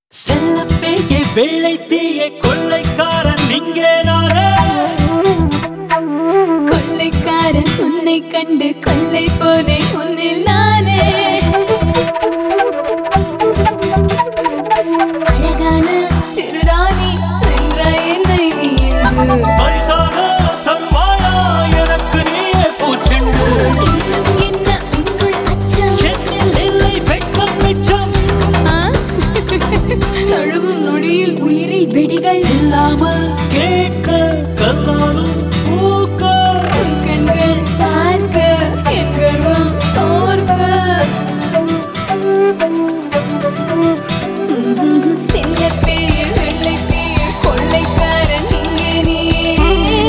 செல்லப்பேயே வெள்ளை தீய கொள்ளைக்காரன் இங்கே நானே கொள்ளைக்காரன் உன்னை கண்டு கொள்ளை போனேன் உன்னில் நானே அழகான திருராணி என்றாய் என்னை நீ என்று. பரிசாக தருவாயா எனக்கு நீயே பூச்செண்டு இன்னும் என்ன உங்கள் அச்சம் என்னில் இல்லை வெட்கம் மிச்சம் ஆ? தழுவும் நொடியில் உயிரில் வெடிகள் இல்லாமல் கேட்க கல்லாலும் பூக்க உன் கண்கள் பார்க்க என் கர்வம் தோற்க செல்லத்தேய வெள்ளைத்தேய கொள்ளைக்காரன் இங்கே நீயே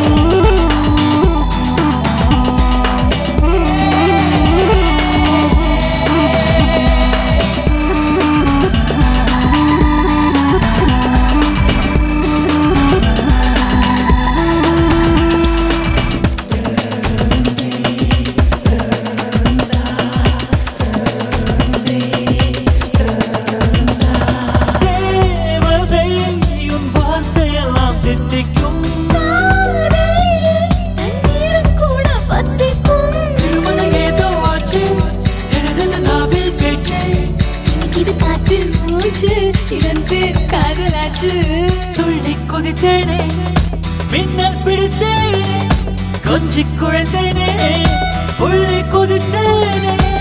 தேவதை உன் வார்த்தையெல்லாம் தித்திக்கும் தண்ணீரும் கூட பத்திக்கும் திருமண ஏதோ ஆச்சு எனது நாவில் பேச்சு எனக்கு இது காற்றில் மூச்சு இதன் பேர் காதலாச்சு துள்ளி குதித்தேனே மின்னல் பிடித்தேனே கொஞ்சி குழந்தேனே உள்ளி குதித்தேனே